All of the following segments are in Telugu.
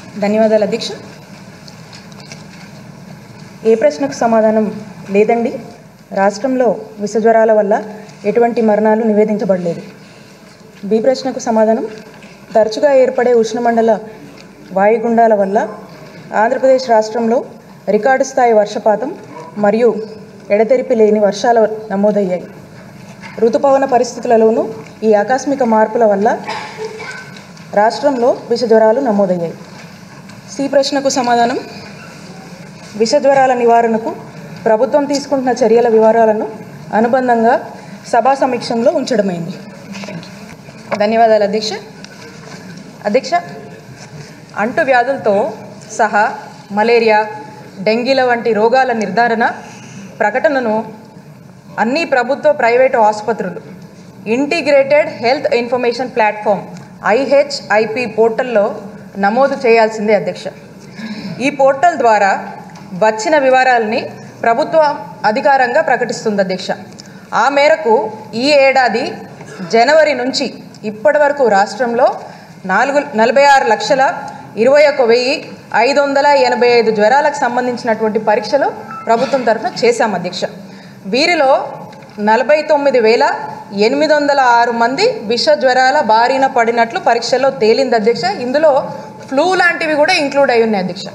ధన్యవాదాలు అధ్యక్ష ఏ ప్రశ్నకు సమాధానం లేదండి రాష్ట్రంలో విషజ్వరాల వల్ల ఎటువంటి మరణాలు నివేదించబడలేదు బి ప్రశ్నకు సమాధానం తరచుగా ఏర్పడే ఉష్ణమండల వాయుగుండాల వల్ల ఆంధ్రప్రదేశ్ రాష్ట్రంలో రికార్డు స్థాయి వర్షపాతం మరియు ఎడతెరిపి లేని వర్షాలు నమోదయ్యాయి ఋతుపవన పరిస్థితులలోనూ ఈ ఆకస్మిక మార్పుల వల్ల రాష్ట్రంలో విషజ్వరాలు నమోదయ్యాయి సి ప్రశ్నకు సమాధానం విషజ్వరాల నివారణకు ప్రభుత్వం తీసుకుంటున్న చర్యల వివరాలను అనుబంధంగా సభా సమీక్షంలో ఉంచడమైంది ధన్యవాదాలు అధ్యక్ష అధ్యక్ష అంటు వ్యాధులతో సహా మలేరియా డెంగీల వంటి రోగాల నిర్ధారణ ప్రకటనను అన్ని ప్రభుత్వ ప్రైవేటు ఆసుపత్రులు integrated health information platform IHIP పోర్టల్లో నమోదు చేయాల్సిందే అధ్యక్ష ఈ పోర్టల్ ద్వారా వచ్చిన వివరాలని ప్రభుత్వం అధికారంగా ప్రకటిస్తుంది అధ్యక్ష ఆ మేరకు ఈ ఏడాది జనవరి నుంచి ఇప్పటి వరకు రాష్ట్రంలో నాలుగు నలభై ఆరు లక్షల ఇరవై ఒక వెయ్యి ఐదు వందల ఎనభై ఐదు జ్వరాలకు సంబంధించినటువంటి పరీక్షలు ప్రభుత్వం తరఫున చేశాం అధ్యక్ష వీరిలో నలభై తొమ్మిది వేల ఎనిమిది వందల ఆరు మంది విష జ్వరాల బారిన పడినట్లు పరీక్షల్లో తేలింది అధ్యక్ష ఇందులో ఫ్లూ లాంటివి కూడా ఇంక్లూడ్ అయి ఉన్నాయి అధ్యక్ష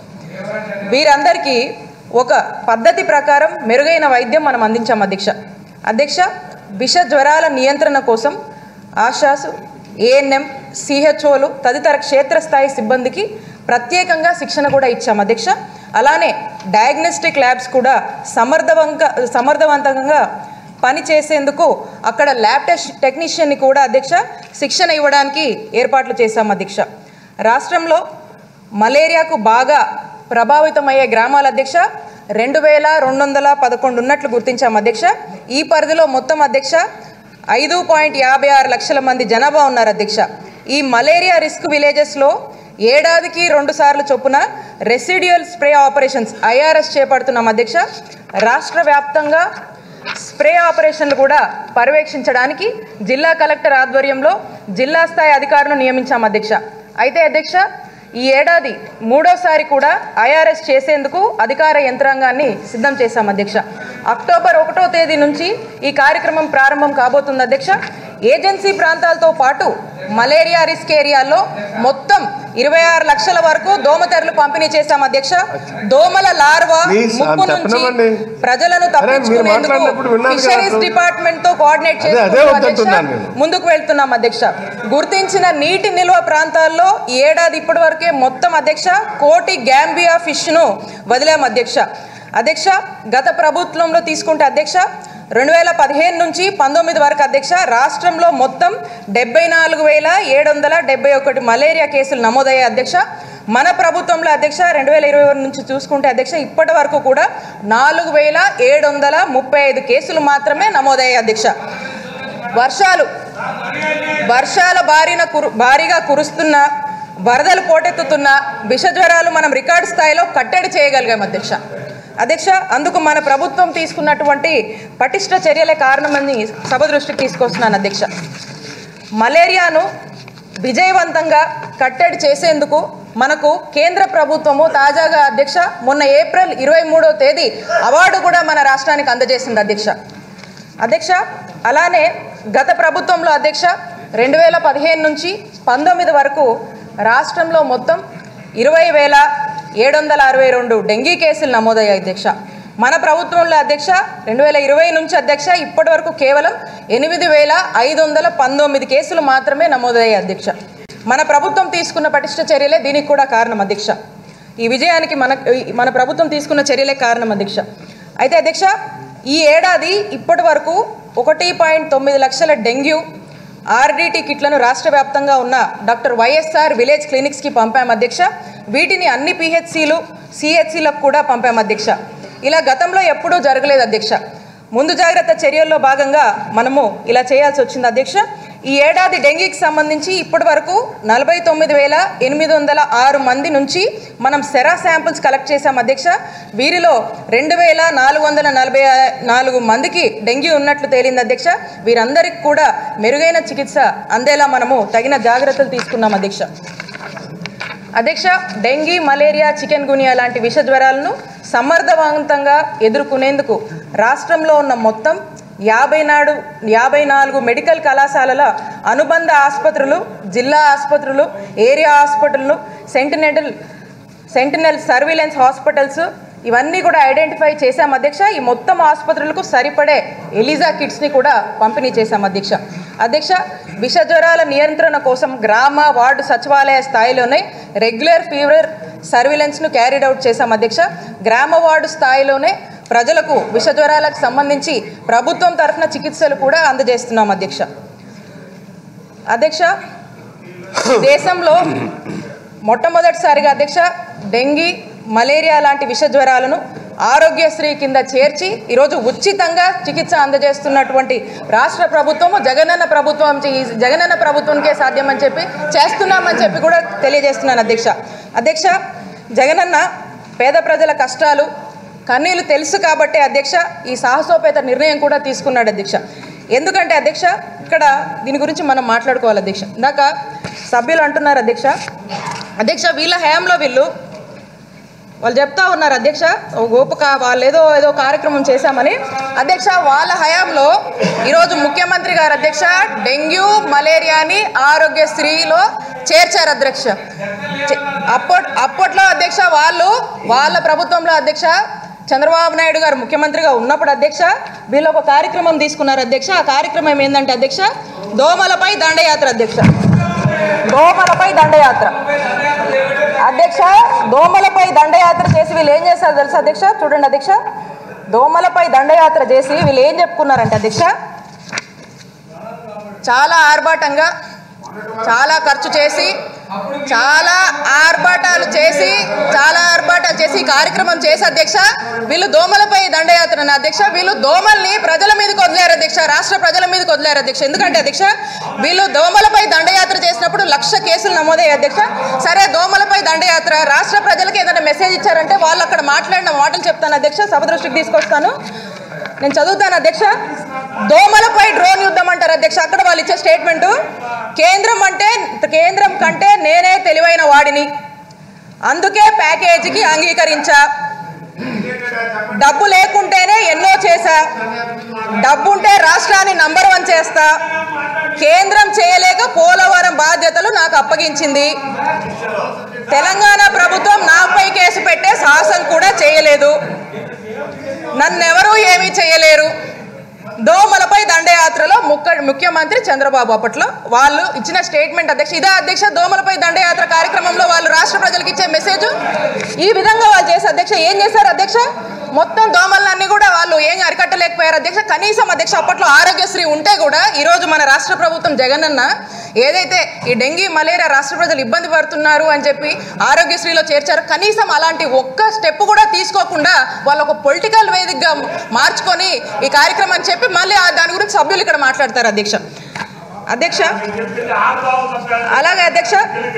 వీరందరికీ ఒక పద్ధతి ప్రకారం మెరుగైన వైద్యం మనం అందించాం అధ్యక్ష అధ్యక్ష విష జ్వరాల నియంత్రణ కోసం ఆశాసు ఏఎన్ఎం సిహెచ్ఓలు తదితర క్షేత్రస్థాయి సిబ్బందికి ప్రత్యేకంగా శిక్షణ కూడా ఇచ్చాం అధ్యక్ష అలానే డయాగ్నోస్టిక్ ల్యాబ్స్ కూడా సమర్థవంక సమర్థవంతంగా పని చేసేందుకు అక్కడ ల్యాబ్ టెక్ టెక్నీషియన్ని కూడా అధ్యక్ష శిక్షణ ఇవ్వడానికి ఏర్పాట్లు చేశాం అధ్యక్ష రాష్ట్రంలో మలేరియాకు బాగా ప్రభావితమయ్యే గ్రామాల అధ్యక్ష రెండు వేల రెండు వందల పదకొండు ఉన్నట్లు గుర్తించాం అధ్యక్ష ఈ పరిధిలో మొత్తం అధ్యక్ష ఐదు పాయింట్ యాభై ఆరు లక్షల మంది జనాభా ఉన్నారు అధ్యక్ష ఈ మలేరియా రిస్క్ విలేజెస్లో ఏడాదికి రెండు సార్లు చొప్పున రెసిడ్యుయల్ స్ప్రే ఆపరేషన్స్ ఐఆర్ఎస్ చేపడుతున్నాం అధ్యక్ష రాష్ట్ర వ్యాప్తంగా స్ప్రే ఆపరేషన్లు కూడా పర్యవేక్షించడానికి జిల్లా కలెక్టర్ ఆధ్వర్యంలో జిల్లా స్థాయి అధికారులను నియమించాం అధ్యక్ష అయితే అధ్యక్ష ఈ ఏడాది మూడోసారి కూడా ఐఆర్ఎస్ చేసేందుకు అధికార యంత్రాంగాన్ని సిద్ధం చేశాం అధ్యక్ష అక్టోబర్ ఒకటో తేదీ నుంచి ఈ కార్యక్రమం ప్రారంభం కాబోతుంది అధ్యక్ష ఏజెన్సీ ప్రాంతాలతో పాటు మలేరియా రిస్క్ ఏరియాల్లో మొత్తం ఇరవై ఆరు లక్షల వరకు దోమతెరలు పంపిణీ చేశాం అధ్యక్ష దోమల లార్వా Please, ముప్పు ఆ నుంచి చెప్పనివ్వండి. ప్రజలను అరే, మీరు తప్పించుకునేందుకు మాట్లాడినప్పుడు విన్నాను కదా ఫిషరీస్ అసలు. డిపార్ట్మెంట్ తో కోఆర్డినేట్ అదే, అదే చేసుకుంటూ అధ్యక్ష వద్దంటున్నాను నేను. ముందుకు వెళ్తున్నాం అధ్యక్ష గుర్తించిన నీటి నిల్వ ప్రాంతాల్లో ఈ ఏడాది ఇప్పటి వరకే మొత్తం అధ్యక్ష కోటి గ్యాంబియా ఫిష్ ను వదిలాం అధ్యక్ష అధ్యక్ష గత ప్రభుత్వంలో తీసుకుంటే అధ్యక్ష రెండు వేల పదిహేను నుంచి పంతొమ్మిది వరకు అధ్యక్ష రాష్ట్రంలో మొత్తం డెబ్బై నాలుగు వేల ఏడు వందల డెబ్బై ఒకటి మలేరియా కేసులు నమోదయ్యాయి అధ్యక్ష మన ప్రభుత్వంలో అధ్యక్ష రెండు వేల ఇరవై నుంచి చూసుకుంటే అధ్యక్ష ఇప్పటి వరకు కూడా నాలుగు వేల ఏడు వందల ముప్పై ఐదు కేసులు మాత్రమే నమోదయ్యాయి అధ్యక్ష వర్షాలు వర్షాల బారిన కురు భారీగా కురుస్తున్న వరదలు పోటెత్తుతున్న విషజ్వరాలు మనం రికార్డు స్థాయిలో కట్టడి చేయగలిగాం అధ్యక్ష అధ్యక్ష అందుకు మన ప్రభుత్వం తీసుకున్నటువంటి పటిష్ట చర్యలే కారణమని సభ దృష్టికి తీసుకొస్తున్నాను అధ్యక్ష మలేరియాను విజయవంతంగా కట్టడి చేసేందుకు మనకు కేంద్ర ప్రభుత్వము తాజాగా అధ్యక్ష మొన్న ఏప్రిల్ ఇరవై మూడో తేదీ అవార్డు కూడా మన రాష్ట్రానికి అందజేసింది అధ్యక్ష అధ్యక్ష అలానే గత ప్రభుత్వంలో అధ్యక్ష రెండు వేల పదిహేను నుంచి పంతొమ్మిది వరకు రాష్ట్రంలో మొత్తం ఇరవై వేల ఏడు వందల అరవై రెండు డెంగీ కేసులు నమోదయ్యాయి అధ్యక్ష మన ప్రభుత్వంలో అధ్యక్ష రెండు వేల ఇరవై నుంచి అధ్యక్ష ఇప్పటి వరకు కేవలం ఎనిమిది వేల ఐదు వందల పంతొమ్మిది కేసులు మాత్రమే నమోదయ్యాయి అధ్యక్ష మన ప్రభుత్వం తీసుకున్న పటిష్ట చర్యలే దీనికి కూడా కారణం అధ్యక్ష ఈ విజయానికి మన మన ప్రభుత్వం తీసుకున్న చర్యలే కారణం అధ్యక్ష అయితే అధ్యక్ష ఈ ఏడాది ఇప్పటి వరకు ఒకటి పాయింట్ తొమ్మిది లక్షల డెంగ్యూ ఆర్డీటీ కిట్లను రాష్ట్ర వ్యాప్తంగా ఉన్న డాక్టర్ వైఎస్ఆర్ విలేజ్ క్లినిక్స్కి పంపాం అధ్యక్ష వీటిని అన్ని పిహెచ్సిలు సిహెచ్సిలకు కూడా పంపాం అధ్యక్ష ఇలా గతంలో ఎప్పుడూ జరగలేదు అధ్యక్ష ముందు జాగ్రత్త చర్యల్లో భాగంగా మనము ఇలా చేయాల్సి వచ్చింది అధ్యక్ష ఈ ఏడాది డెంగీకి సంబంధించి ఇప్పటి వరకు నలభై తొమ్మిది వేల ఎనిమిది వందల ఆరు మంది నుంచి మనం సెరా శాంపిల్స్ కలెక్ట్ చేశాం అధ్యక్ష వీరిలో రెండు వేల నాలుగు వందల నలభై నాలుగు మందికి డెంగ్యూ ఉన్నట్లు తేలింది అధ్యక్ష వీరందరికీ కూడా మెరుగైన చికిత్స అందేలా మనము తగిన జాగ్రత్తలు తీసుకున్నాం అధ్యక్ష అధ్యక్ష డెంగీ మలేరియా చికెన్ గునియా లాంటి విష జ్వరాలను సమర్థవంతంగా ఎదుర్కొనేందుకు రాష్ట్రంలో ఉన్న మొత్తం యాభై నాడు యాభై నాలుగు మెడికల్ కళాశాలల అనుబంధ ఆసుపత్రులు జిల్లా ఆసుపత్రులు ఏరియా హాస్పిటల్లు సెంటినెంటల్ సెంటినల్ సర్వీలెన్స్ హాస్పిటల్స్ ఇవన్నీ కూడా ఐడెంటిఫై చేశాం అధ్యక్ష ఈ మొత్తం ఆసుపత్రులకు సరిపడే ఎలిజా కిట్స్ని కూడా పంపిణీ చేశాం అధ్యక్ష అధ్యక్ష విష జ్వరాల నియంత్రణ కోసం గ్రామ వార్డు సచివాలయ స్థాయిలోనే రెగ్యులర్ ఫీవర్ సర్వీలెన్స్ను క్యారీడ్ అవుట్ చేశాం అధ్యక్ష గ్రామ వార్డు స్థాయిలోనే ప్రజలకు విష జ్వరాలకు సంబంధించి ప్రభుత్వం తరఫున చికిత్సలు కూడా అందజేస్తున్నాం అధ్యక్ష అధ్యక్ష దేశంలో మొట్టమొదటిసారిగా అధ్యక్ష డెంగీ మలేరియా లాంటి విష జ్వరాలను ఆరోగ్యశ్రీ కింద చేర్చి ఈరోజు ఉచితంగా చికిత్స అందజేస్తున్నటువంటి రాష్ట్ర ప్రభుత్వము జగనన్న ప్రభుత్వం ఈ జగనన్న ప్రభుత్వంకే సాధ్యమని చెప్పి చేస్తున్నామని చెప్పి కూడా తెలియజేస్తున్నాను అధ్యక్ష అధ్యక్ష జగనన్న పేద ప్రజల కష్టాలు కన్నీళ్లు తెలుసు కాబట్టే అధ్యక్ష ఈ సాహసోపేత నిర్ణయం కూడా తీసుకున్నాడు అధ్యక్ష ఎందుకంటే అధ్యక్ష ఇక్కడ దీని గురించి మనం మాట్లాడుకోవాలి అధ్యక్ష ఇందాక సభ్యులు అంటున్నారు అధ్యక్ష అధ్యక్ష వీళ్ళ హయాంలో వీళ్ళు వాళ్ళు చెప్తా ఉన్నారు అధ్యక్ష ఓ గోపక వాళ్ళు ఏదో ఏదో కార్యక్రమం చేశామని అధ్యక్ష వాళ్ళ హయాంలో ఈరోజు ముఖ్యమంత్రి గారు అధ్యక్ష డెంగ్యూ మలేరియాని ఆరోగ్యశ్రీలో చేర్చారు అధ్యక్ష చే- అప్పట్ అప్పట్లో అధ్యక్ష వాళ్ళు వాళ్ళ ప్రభుత్వంలో అధ్యక్ష చంద్రబాబు నాయుడు గారు ముఖ్యమంత్రిగా ఉన్నప్పుడు అధ్యక్ష వీళ్ళు ఒక కార్యక్రమం తీసుకున్నారు అధ్యక్ష ఆ కార్యక్రమం ఏంటంటే అధ్యక్ష దోమలపై దండయాత్ర అధ్యక్ష దోమలపై దండయాత్ర అధ్యక్ష దోమలపై దండయాత్ర చేసి వీళ్ళు ఏం చేశారు తెలుసా అధ్యక్ష చూడండి అధ్యక్ష దోమలపై దండయాత్ర చేసి వీళ్ళు ఏం చెప్పుకున్నారంటే అధ్యక్ష చాలా ఆర్భాటంగా చాలా ఖర్చు చేసి చాలా ఆర్భాటాలు చేసి చాలా ఆర్భాటాలు చేసి ఈ కార్యక్రమం చేసి అధ్యక్ష వీళ్ళు దోమలపై దండయాత్ర అధ్యక్ష వీళ్ళు దోమల్ని ప్రజల మీదకి వదిలేరు అధ్యక్ష రాష్ట్ర ప్రజల మీదకి వదిలేరు అధ్యక్ష ఎందుకంటే అధ్యక్ష వీళ్ళు దోమలపై దండయాత్ర చేసినప్పుడు లక్ష కేసులు నమోదయ్యాయి అధ్యక్ష సరే దోమలపై దండయాత్ర రాష్ట్ర ప్రజలకు ఏదైనా మెసేజ్ ఇచ్చారంటే వాళ్ళు అక్కడ మాట్లాడిన మాటలు చెప్తాను అధ్యక్ష సభ దృష్టికి తీసుకొస్తాను నేను చదువుతాను అధ్యక్ష దోమలపై డ్రోన్ యుద్ధం అంటారు అధ్యక్ష అక్కడ వాళ్ళు ఇచ్చే స్టేట్మెంట్ కేంద్రం అంటే కేంద్రం కంటే నేనే తెలివైన వాడిని అందుకే ప్యాకేజీకి అంగీకరించా డబ్బు లేకుంటేనే ఎన్నో చేశా డబ్బుంటే రాష్ట్రాన్ని నంబర్ వన్ చేస్తా కేంద్రం చేయలేక పోలవరం బాధ్యతలు నాకు అప్పగించింది తెలంగాణ ప్రభుత్వం నాపై కేసు పెట్టే సాహసం కూడా చేయలేదు నన్నెవరూ ఏమీ చేయలేరు దోమలపై దండయాత్రలో ముక్క ముఖ్యమంత్రి చంద్రబాబు అప్పట్లో వాళ్ళు ఇచ్చిన స్టేట్మెంట్ అధ్యక్ష ఇదే అధ్యక్ష దోమలపై దండయాత్ర కార్యక్రమంలో వాళ్ళు రాష్ట్ర ప్రజలకు ఇచ్చే మెసేజ్ ఈ విధంగా వాళ్ళు చేసే అధ్యక్ష ఏం చేశారు అధ్యక్ష మొత్తం దోమలన్నీ కూడా వాళ్ళు ఏం అరికట్టలేకపోయారు అధ్యక్ష కనీసం అధ్యక్ష అప్పట్లో ఆరోగ్యశ్రీ ఉంటే కూడా ఈరోజు మన రాష్ట్ర ప్రభుత్వం జగనన్న ఏదైతే ఈ డెంగీ మలేరియా రాష్ట్ర ప్రజలు ఇబ్బంది పడుతున్నారు అని చెప్పి ఆరోగ్యశ్రీలో చేర్చారు కనీసం అలాంటి ఒక్క స్టెప్ కూడా తీసుకోకుండా వాళ్ళు ఒక పొలిటికల్ వేదికగా మార్చుకొని ఈ కార్యక్రమం చెప్పి మళ్ళీ ఆ దాని గురించి సభ్యులు ఇక్కడ మాట్లాడతారు అధ్యక్ష అధ్యక్ష అలాగే అధ్యక్ష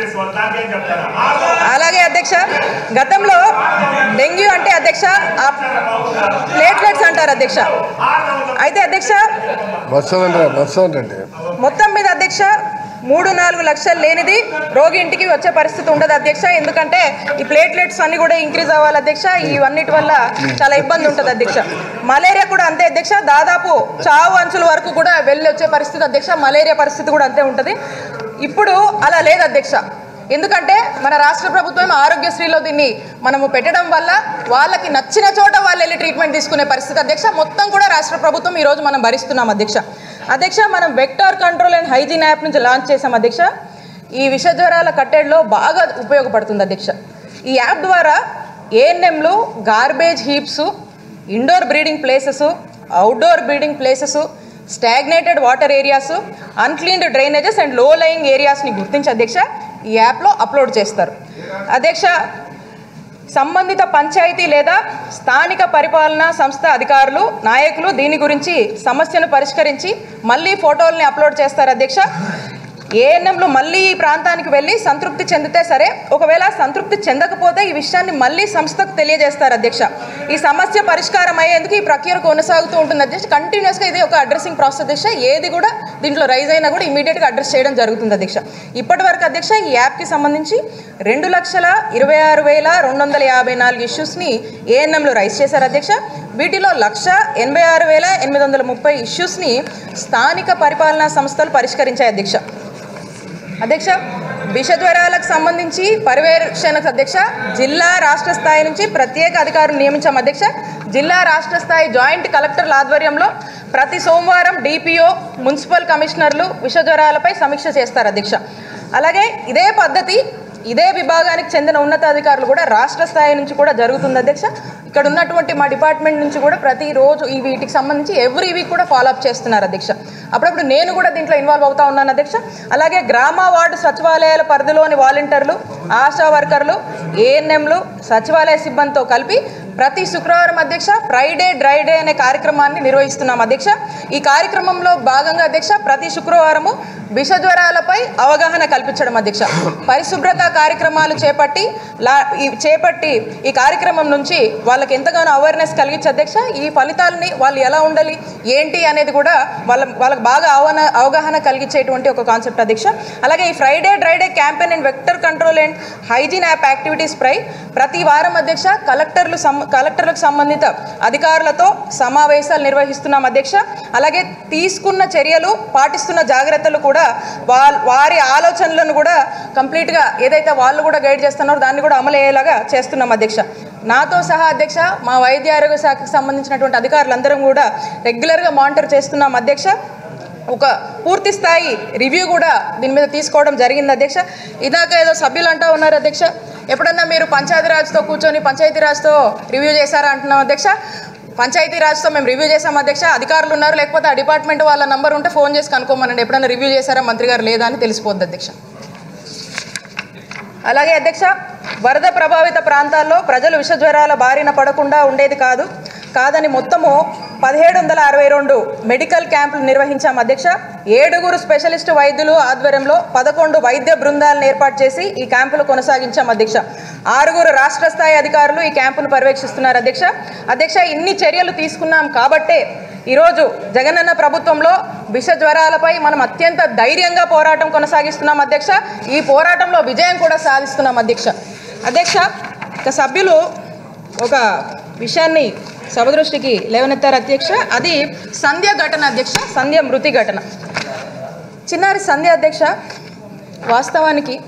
అలాగే అధ్యక్ష గతంలో డెంగ్యూ అంటే అధ్యక్ష ఆ ప్లేట్లెట్స్ అంటారు అధ్యక్ష అయితే అధ్యక్ష వస్తుందండి వస్తుందండి మొత్తం మీద అధ్యక్ష మూడు నాలుగు లక్షలు లేనిది రోగి ఇంటికి వచ్చే పరిస్థితి ఉండదు అధ్యక్ష ఎందుకంటే ఈ ప్లేట్లెట్స్ అన్ని కూడా ఇంక్రీజ్ అవ్వాలి అధ్యక్ష ఇవన్నిటి వల్ల చాలా ఇబ్బంది ఉంటుంది అధ్యక్ష మలేరియా కూడా అంతే అధ్యక్ష దాదాపు చావు అంచుల వరకు కూడా వెళ్ళి వచ్చే పరిస్థితి అధ్యక్ష మలేరియా పరిస్థితి కూడా అంతే ఉంటుంది ఇప్పుడు అలా లేదు అధ్యక్ష ఎందుకంటే మన రాష్ట్ర ప్రభుత్వం ఆరోగ్యశ్రీలో దీన్ని మనము పెట్టడం వల్ల వాళ్ళకి నచ్చిన చోట వాళ్ళు వెళ్ళి ట్రీట్మెంట్ తీసుకునే పరిస్థితి అధ్యక్ష మొత్తం కూడా రాష్ట్ర ప్రభుత్వం ఈరోజు మనం భరిస్తున్నాం అధ్యక్ష అధ్యక్ష మనం vector control and hygiene app నుంచి లాంచ్ చేసాం అధ్యక్ష ఈ విష జ్వరాల కట్టడిలో బాగా ఉపయోగపడుతుంది అధ్యక్ష ఈ యాప్ ద్వారా ఏఎన్ఎంలు garbage heaps indoor breeding places outdoor breeding places stagnated water areas uncleaned drainages and low lying ఏరియాస్ని గుర్తించి అధ్యక్ష ఈ యాప్లో అప్లోడ్ చేస్తారు అధ్యక్ష సంబంధిత పంచాయతీ లేదా స్థానిక పరిపాలనా సంస్థ అధికారులు నాయకులు దీని గురించి సమస్యను పరిష్కరించి మళ్ళీ ఫోటోల్ని అప్లోడ్ చేస్తారు అధ్యక్ష ఏఎన్ఎంలు మళ్ళీ ఈ ప్రాంతానికి వెళ్ళి సంతృప్తి చెందితే సరే ఒకవేళ సంతృప్తి చెందకపోతే ఈ విషయాన్ని మళ్ళీ సంస్థకు తెలియజేస్తారు అధ్యక్ష ఈ సమస్య పరిష్కారం అయ్యేందుకు ఈ ప్రక్రియ కొనసాగుతూ ఉంటుంది అధ్యక్ష కంటిన్యూస్గా ఇది ఒక అడ్రసింగ్ ప్రాసెస్ అధ్యక్ష ఏది కూడా దీంట్లో రైజ్ అయినా కూడా ఇమీడియట్గా అడ్రస్ చేయడం జరుగుతుంది అధ్యక్ష ఇప్పటి వరకు అధ్యక్ష ఈ యాప్కి సంబంధించి రెండు లక్షల ఇరవై ఆరు వేల రెండు వందల యాభై నాలుగు ఇష్యూస్ని ఏఎన్ఎంలో రైజ్ చేశారు అధ్యక్ష వీటిలో లక్ష ఎనభై ఆరు వేల ఎనిమిది వందల ముప్పై ఇష్యూస్ని స్థానిక పరిపాలనా సంస్థలు పరిష్కరించాయి అధ్యక్ష అధ్యక్ష విషజ్వరాలకు సంబంధించి పర్యవేక్షణకు అధ్యక్ష జిల్లా రాష్ట్ర స్థాయి నుంచి ప్రత్యేక అధికారులు నియమించాం అధ్యక్ష జిల్లా రాష్ట్ర స్థాయి జాయింట్ కలెక్టర్ల ఆధ్వర్యంలో ప్రతి సోమవారం డిపిఓ మున్సిపల్ కమిషనర్లు విషజ్వరాలపై సమీక్ష చేస్తారు అధ్యక్ష అలాగే ఇదే పద్ధతి ఇదే విభాగానికి చెందిన ఉన్నతాధికారులు కూడా రాష్ట్ర స్థాయి నుంచి కూడా జరుగుతుంది అధ్యక్ష ఇక్కడ ఉన్నటువంటి మా డిపార్ట్మెంట్ నుంచి కూడా ప్రతిరోజు ఈ వీటికి సంబంధించి ఎవ్రీ వీక్ కూడా ఫాలో అప్ చేస్తున్నారు అధ్యక్ష అప్పుడప్పుడు నేను కూడా దీంట్లో ఇన్వాల్వ్ అవుతా ఉన్నాను అధ్యక్ష అలాగే గ్రామ వార్డు సచివాలయాల పరిధిలోని వాలంటీర్లు ఆశా వర్కర్లు ఏఎన్ఎంలు సచివాలయ సిబ్బందితో కలిపి ప్రతి శుక్రవారం అధ్యక్ష ఫ్రైడే డ్రై డే అనే కార్యక్రమాన్ని నిర్వహిస్తున్నాం అధ్యక్ష ఈ కార్యక్రమంలో భాగంగా అధ్యక్ష ప్రతి శుక్రవారము విష జ్వరాలపై అవగాహన కల్పించడం అధ్యక్ష పరిశుభ్రత కార్యక్రమాలు చేపట్టి లా ఈ చేపట్టి ఈ కార్యక్రమం నుంచి వాళ్ళకి ఎంతగానో అవేర్నెస్ కలిగించి అధ్యక్ష ఈ ఫలితాలని వాళ్ళు ఎలా ఉండాలి ఏంటి అనేది కూడా వాళ్ళ వాళ్ళకి బాగా అవగాహన అవగాహన కలిగించేటువంటి ఒక కాన్సెప్ట్ అధ్యక్ష అలాగే ఈ Friday dry day campaign and vector control and hygiene app activities పై ప్రతి వారం అధ్యక్ష కలెక్టర్లు సం కలెక్టర్లకు సంబంధిత అధికారులతో సమావేశాలు నిర్వహిస్తున్నాం అధ్యక్ష అలాగే తీసుకున్న చర్యలు పాటిస్తున్న జాగ్రత్తలు కూడా వాళ్ళ వారి ఆలోచనలను కూడా కంప్లీట్గా ఏదైతే వాళ్ళు కూడా గైడ్ చేస్తున్నారో దాన్ని కూడా అమలు అయ్యేలాగా చేస్తున్నాం అధ్యక్ష నాతో సహా అధ్యక్ష మా వైద్య ఆరోగ్య శాఖకు సంబంధించినటువంటి అధికారులందరం కూడా రెగ్యులర్గా మానిటర్ చేస్తున్నాం అధ్యక్ష ఒక పూర్తి స్థాయి రివ్యూ కూడా దీని మీద తీసుకోవడం జరిగింది అధ్యక్ష ఇదాక ఏదో సభ్యులు అంటూ ఉన్నారు అధ్యక్ష ఎప్పుడన్నా మీరు పంచాయతీరాజ్తో కూర్చొని పంచాయతీరాజ్తో రివ్యూ చేశారా అంటున్నాం అధ్యక్ష పంచాయతీరాజ్తో మేము రివ్యూ చేసాం అధ్యక్ష అధికారులు ఉన్నారు లేకపోతే ఆ డిపార్ట్మెంట్ వాళ్ళ నంబర్ ఉంటే ఫోన్ చేసి కనుక్కోమనండి ఎప్పుడైనా రివ్యూ చేశారా మంత్రి గారు లేదా అని తెలిసిపోద్ది అధ్యక్ష అలాగే అధ్యక్ష వరద ప్రభావిత ప్రాంతాల్లో ప్రజలు విషజ్వరాల బారిన పడకుండా ఉండేది కాదు కాదని మొత్తము పదిహేడు వందల అరవై రెండు మెడికల్ క్యాంపులు నిర్వహించాం అధ్యక్ష ఏడుగురు స్పెషలిస్ట్ వైద్యులు ఆధ్వర్యంలో పదకొండు వైద్య బృందాలను ఏర్పాటు చేసి ఈ క్యాంపులు కొనసాగించాం అధ్యక్ష ఆరుగురు రాష్ట్ర స్థాయి అధికారులు ఈ క్యాంపును పర్యవేక్షిస్తున్నారు అధ్యక్ష అధ్యక్ష ఇన్ని చర్యలు తీసుకున్నాం కాబట్టే ఈరోజు జగనన్న ప్రభుత్వంలో విష జ్వరాలపై మనం అత్యంత ధైర్యంగా పోరాటం కొనసాగిస్తున్నాం అధ్యక్ష ఈ పోరాటంలో విజయం కూడా సాధిస్తున్నాం అధ్యక్ష అధ్యక్ష ఇక సభ్యులు ఒక విషయాన్ని సభ దృష్టికి లేవనెత్తారు అధ్యక్ష అది సంధ్య ఘటన అధ్యక్ష సంధ్య మృతి ఘటన చిన్నారి సంధ్య అధ్యక్ష వాస్తవానికి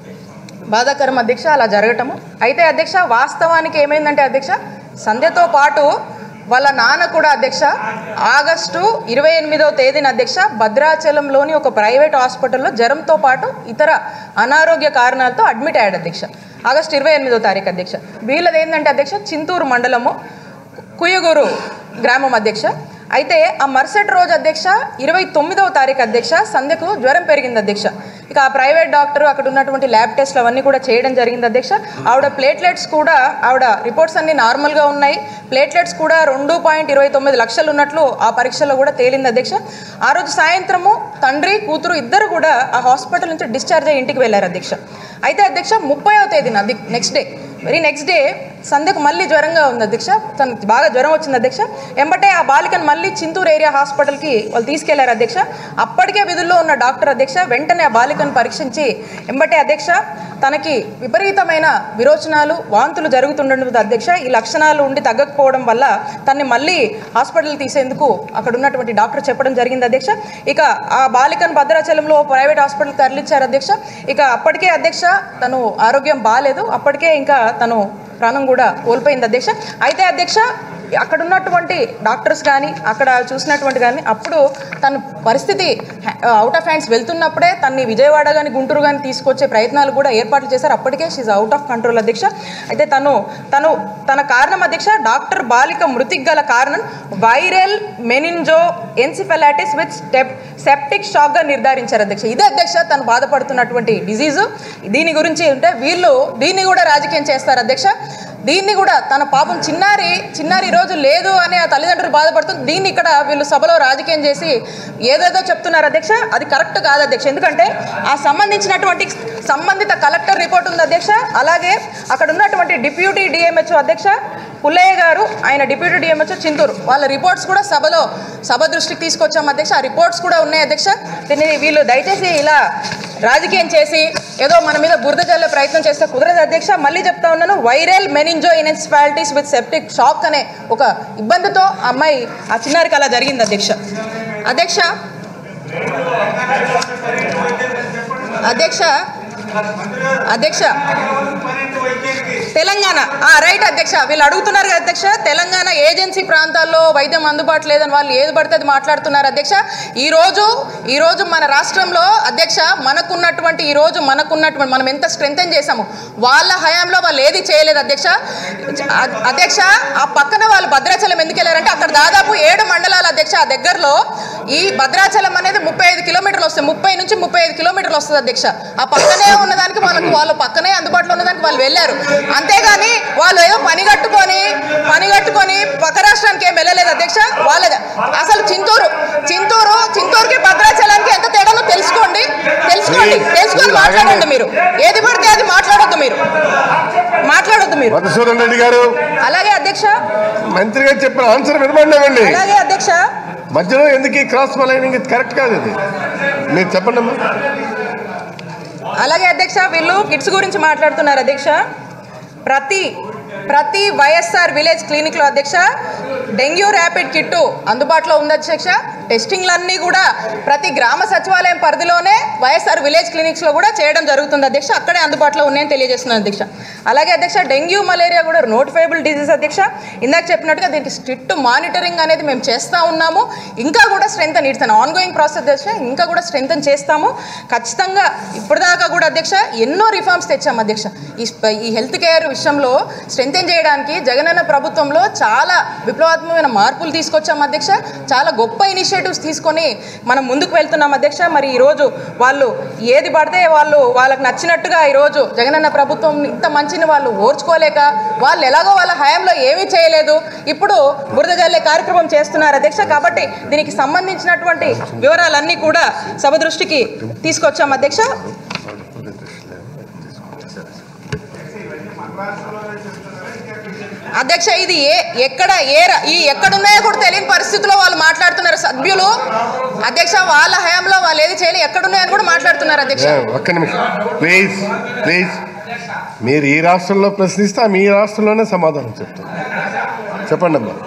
బాధాకరం అధ్యక్ష అలా జరగటము అయితే అధ్యక్ష వాస్తవానికి ఏమైందంటే అధ్యక్ష సంధ్యతో పాటు వాళ్ళ నాన్న కూడా అధ్యక్ష ఆగస్టు ఇరవై ఎనిమిదవ తేదీన అధ్యక్ష భద్రాచలంలోని ఒక ప్రైవేట్ హాస్పిటల్లో జ్వరంతో పాటు ఇతర అనారోగ్య కారణాలతో అడ్మిట్ అయ్యాడు అధ్యక్ష ఆగస్టు ఇరవై ఎనిమిదో తారీఖు అధ్యక్ష వీళ్ళది ఏంటంటే అధ్యక్ష చింతూరు మండలము కుయగూరు గ్రామం అధ్యక్ష అయితే ఆ మరుసటి రోజు అధ్యక్ష ఇరవై తొమ్మిదవ తారీఖు అధ్యక్ష సంధ్యకు జ్వరం పెరిగింది అధ్యక్ష ఇక ఆ ప్రైవేట్ డాక్టర్ అక్కడ ఉన్నటువంటి ల్యాబ్ టెస్ట్లు అవన్నీ కూడా చేయడం జరిగింది అధ్యక్ష ఆవిడ ప్లేట్లెట్స్ కూడా ఆవిడ రిపోర్ట్స్ అన్ని నార్మల్గా ఉన్నాయి ప్లేట్లెట్స్ కూడా రెండు పాయింట్ ఇరవై తొమ్మిది లక్షలు ఉన్నట్లు ఆ పరీక్షలో కూడా తేలింది అధ్యక్ష ఆ రోజు సాయంత్రము తండ్రి కూతురు ఇద్దరు కూడా ఆ హాస్పిటల్ నుంచి డిశ్చార్జ్ అయ్యి ఇంటికి వెళ్ళారు అధ్యక్ష అయితే అధ్యక్ష ముప్పైవ తేదీన next day very next day సంధ్యకు మళ్ళీ జ్వరంగా ఉంది అధ్యక్ష తనకు బాగా జ్వరం వచ్చింది అధ్యక్ష ఎంబటే ఆ బాలికను మళ్ళీ చింతూరు ఏరియా హాస్పిటల్కి వాళ్ళు తీసుకెళ్లారు అధ్యక్ష అప్పటికే విధుల్లో ఉన్న డాక్టర్ అధ్యక్ష వెంటనే ఆ బాలికను పరీక్షించి ఎంబటే అధ్యక్ష తనకి విపరీతమైన విరోచనాలు వాంతులు జరుగుతుండడం అధ్యక్ష ఈ లక్షణాలు ఉండి తగ్గకపోవడం వల్ల తన్ని మళ్ళీ హాస్పిటల్ తీసేందుకు అక్కడ ఉన్నటువంటి డాక్టర్ చెప్పడం జరిగింది అధ్యక్ష ఇక ఆ బాలికను భద్రాచలంలో ప్రైవేట్ హాస్పిటల్ తరలించారు అధ్యక్ష ఇక అప్పటికే అధ్యక్ష తను ఆరోగ్యం బాగాలేదు అప్పటికే ఇంకా తను ప్రాణం కూడా కోల్పోయింది అధ్యక్ష అయితే అధ్యక్ష అక్కడ ఉన్నటువంటి డాక్టర్స్ కానీ అక్కడ చూసినటువంటి కానీ అప్పుడు తన పరిస్థితి అవుట్ ఆఫ్ హ్యాండ్స్ వెళ్తున్నప్పుడే తన్ని విజయవాడ కానీ గుంటూరు కానీ తీసుకొచ్చే ప్రయత్నాలు కూడా ఏర్పాట్లు చేశారు అప్పటికే షీజ్ అవుట్ ఆఫ్ కంట్రోల్ అధ్యక్ష అయితే తను తను తన కారణం అధ్యక్ష డాక్టర్ బాలిక మృతికి గల కారణం viral meningoencephalitis with step septic షాక్గా నిర్ధారించారు అధ్యక్ష ఇదే అధ్యక్ష తను బాధపడుతున్నటువంటి డిజీజు దీని గురించి ఉంటే వీళ్ళు దీన్ని కూడా రాజకీయం చేస్తారు అధ్యక్ష దీన్ని కూడా తన పాపం చిన్నారి చిన్నారి ఈ రోజు లేదు అని ఆ తల్లిదండ్రులు బాధపడుతుంది దీన్ని ఇక్కడ వీళ్ళు సభలో రాజకీయం చేసి ఏదేదో చెప్తున్నారు అధ్యక్ష అది కరెక్ట్ కాదు అధ్యక్ష ఎందుకంటే ఆ సంబంధించినటువంటి సంబంధిత కలెక్టర్ రిపోర్ట్ ఉంది అధ్యక్ష అలాగే అక్కడ ఉన్నటువంటి డిప్యూటీ డిఎంహెచ్ఓ అధ్యక్ష పుల్లయ్య గారు ఆయన డిప్యూటీ డిఎంహెచ్ఓ చింతూరు వాళ్ళ రిపోర్ట్స్ కూడా సభలో సభ దృష్టికి తీసుకొచ్చాం అధ్యక్ష ఆ రిపోర్ట్స్ కూడా ఉన్నాయి అధ్యక్ష దీన్ని వీళ్ళు దయచేసి ఇలా రాజకీయం చేసి ఏదో మన మీద బురద జల్లే ప్రయత్నం చేస్తే కుదరదు అధ్యక్ష మళ్ళీ చెప్తా ఉన్నాను viral meningoencephalitis with septic shock అనే ఒక ఇబ్బందితో ఆ అమ్మాయి ఆ చిన్నారికి అలా జరిగింది అధ్యక్ష అధ్యక్ష అధ్యక్ష అధ్యక్ష తెలంగాణ ఆ, రైట్ అధ్యక్ష వీళ్ళు అడుగుతున్నారు కదా అధ్యక్ష తెలంగాణ ఏజెన్సీ ప్రాంతాల్లో వైద్యం అందుబాటు లేదని వాళ్ళు ఏది పడితే అది మాట్లాడుతున్నారు అధ్యక్ష ఈ రోజు ఈ రోజు మన రాష్ట్రంలో అధ్యక్ష మనకున్నటువంటి ఈ రోజు మనకున్నటువంటి మనం ఎంత స్ట్రెంగ్ చేశాము వాళ్ళ హయాంలో వాళ్ళు ఏది చేయలేదు అధ్యక్ష అ- అధ్యక్ష ఆ పక్కన వాళ్ళు భద్రాచలం ఎందుకు వెళ్ళారంటే అక్కడ దాదాపు ఏడు మండలాలు అధ్యక్ష ఆ దగ్గరలో ఈ భద్రాచలం అనేది ముప్పై ఐదు కిలోమీటర్లు వస్తుంది ముప్పై నుంచి ముప్పై ఐదు కిలోమీటర్లు వస్తుంది అధ్యక్ష ఆ పక్కనే ఉన్నదానికి వాళ్ళకు వాళ్ళు పక్కనే అందుబాటులో ఉన్నదానికి వాళ్ళు వెళ్ళారు అంతేగాని వాళ్ళు ఏదో పని కట్టుకొని పని కట్టుకొని పక్క రాష్ట్రానికి ఏం వెళ్ళలేదు అధ్యక్ష వాళ్ళ అసలు చింతూరు చింతూరు చింతూరుకి భద్రాచలానికి ఎంత తేడానో తెలుసుకోండి తెలుసుకోండి తెలుసుకొని మాట్లాడండి మీరు ఏది పడితే అది మాట్లాడొద్దు మీరు మాట్లాడొద్దు మీరు మధుసూదన్ రెడ్డి గారు అలాగే అధ్యక్ష మంత్రి గారు చెప్పిన ఆన్సర్ వినమండి అలాగే అధ్యక్ష మధ్యలో ఎందుకు ఈ క్రాస్ మలైనింగ్ ఇది కరెక్ట్ కాదు ఇది మీరు చెప్పండి అమ్మా అలాగే అధ్యక్ష వీళ్ళు కిడ్స్ గురించి మాట్లాడుతున్నారు అధ్యక్ష ప్రతి ప్రతి వైఎస్ఆర్ విలేజ్ క్లినిక్లో అధ్యక్ష డెంగ్యూ ర్యాపిడ్ కిట్టు అందుబాటులో ఉంది అధ్యక్ష టెస్టింగ్లన్నీ కూడా ప్రతి గ్రామ సచివాలయం పరిధిలోనే వైఎస్ఆర్ విలేజ్ క్లినిక్స్లో కూడా చేయడం జరుగుతుంది అధ్యక్ష అక్కడే అందుబాటులో ఉన్నాయని తెలియజేస్తున్నాను అధ్యక్ష అలాగే అధ్యక్ష డెంగ్యూ మలేరియా కూడా నోటిఫైబుల్ డిజీజ్ అధ్యక్ష ఇందాక చెప్పినట్టుగా దీనికి స్ట్రిక్ట్ మానిటరింగ్ అనేది మేము చేస్తూ ఉన్నాము ఇంకా కూడా స్ట్రెంగ్ ఇస్తాను ఆన్ గోయింగ్ ప్రాసెస్ అధ్యక్ష ఇంకా కూడా స్ట్రెంగ్ చేస్తాము ఖచ్చితంగా ఇప్పటిదాకా కూడా అధ్యక్ష ఎన్నో రిఫార్మ్స్ తెచ్చాము అధ్యక్ష ఈ స్ప- ఈ హెల్త్ కేర్ విషయంలో స్ట్రెంగ్ చేయడానికి జగనన్న ప్రభుత్వంలో చాలా విప్లవాత్మకమైన మార్పులు తీసుకొచ్చాము అధ్యక్ష చాలా గొప్ప ఇనిషియేటివ్స్ తీసుకొని మనం ముందుకు వెళ్తున్నాం అధ్యక్ష మరి ఈరోజు వాళ్ళు ఏది పడితే వాళ్ళు వాళ్ళకి నచ్చినట్టుగా ఈరోజు జగనన్న ప్రభుత్వం ఇంత మంచిని వాళ్ళు ఓర్చుకోలేక వాళ్ళు ఎలాగో వాళ్ళ హయాంలో ఏమీ చేయలేదు ఇప్పుడు బురద జల్లే కార్యక్రమం చేస్తున్నారు అధ్యక్ష కాబట్టి దీనికి సంబంధించినటువంటి వివరాలన్నీ కూడా సభ దృష్టికి తీసుకొచ్చాం అధ్యక్ష అధ్యక్ష ఇది ఏ ఎక్కడ ఏ ర- ఈ ఎక్కడున్నాయో కూడా తెలియని పరిస్థితిలో వాళ్ళు మాట్లాడుతున్నారు సభ్యులు అధ్యక్ష వాళ్ళ హయాంలో వాళ్ళు ఏది చేయలేదు ఎక్కడున్నాయని కూడా మాట్లాడుతున్నారు అధ్యక్ష ఏ, ఒక్క నిమిషం ప్లీజ్ ప్లీజ్ మీరు ఈ రాష్ట్రంలో ప్రశ్నిస్తే మీ రాష్ట్రంలోనే సమాధానం చెప్తాను చెప్పండి అమ్మా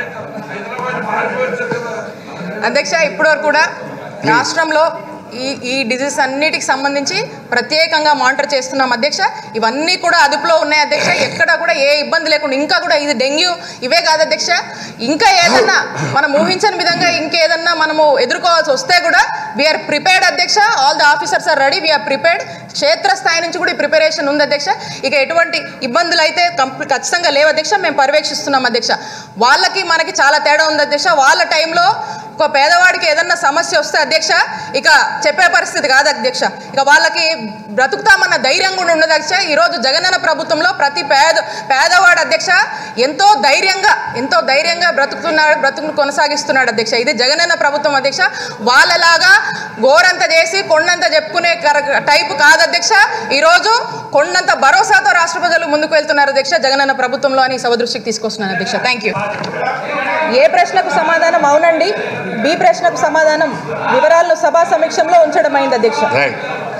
అధ్యక్ష ఇప్పటివరకు కూడా రాష్ట్రంలో ఈ ఈ డిజీజ్ అన్నిటికి సంబంధించి ప్రత్యేకంగా మానిటర్ చేస్తున్నాం అధ్యక్ష ఇవన్నీ కూడా అదుపులో ఉన్నాయి అధ్యక్ష ఎక్కడ కూడా ఏ ఇబ్బంది లేకుండా ఇంకా కూడా ఇది డెంగ్యూ ఇవే కాదు అధ్యక్ష ఇంకా ఏదన్నా మనం ఊహించని విధంగా ఇంకేదన్నా మనము ఎదుర్కోవాల్సి వస్తే కూడా వీఆర్ ప్రిపేర్డ్ అధ్యక్ష all the officers are ready we're prepared క్షేత్రస్థాయి నుంచి కూడా ఈ ప్రిపరేషన్ ఉంది అధ్యక్ష ఇక ఎటువంటి ఇబ్బందులు అయితే కంప్లీ ఖచ్చితంగా లేవు అధ్యక్ష మేము పర్యవేక్షిస్తున్నాం అధ్యక్ష వాళ్ళకి మనకి చాలా తేడా ఉంది అధ్యక్ష వాళ్ళ టైంలో ఒక పేదవాడికి ఏదన్నా సమస్య వస్తే అధ్యక్ష ఇక చెప్పే పరిస్థితి కాదు అధ్యక్ష ఇక వాళ్ళకి బ్రతుకుతామన్న ధైర్యం కూడా ఉండదు అధ్యక్ష ఈరోజు జగనన్న ప్రభుత్వంలో ప్రతి పేద పేదవాడు అధ్యక్ష ఎంతో ధైర్యంగా ఎంతో ధైర్యంగా బ్రతుకుతున్నాడు బ్రతుకును కొనసాగిస్తున్నాడు అధ్యక్ష ఇది జగనన్న ప్రభుత్వం అధ్యక్ష వాళ్ళలాగా గోరంత చేసి కొండంత చెప్పుకునే కర- టైపు కాదు అధ్యక్ష ఈరోజు కొండంత భరోసాతో రాష్ట్ర ప్రజలు ముందుకు వెళ్తున్నారు అధ్యక్ష జగనన్న ప్రభుత్వంలో అని సభ దృష్టికి తీసుకొస్తున్నాను అధ్యక్ష థ్యాంక్ యూ ఏ ప్రశ్నకు సమాధానం అవునండి బి ప్రశ్నకు సమాధానం వివరాలను సభా సమీక్షంలో ఉంచడం అయింది అధ్యక్ష రైట్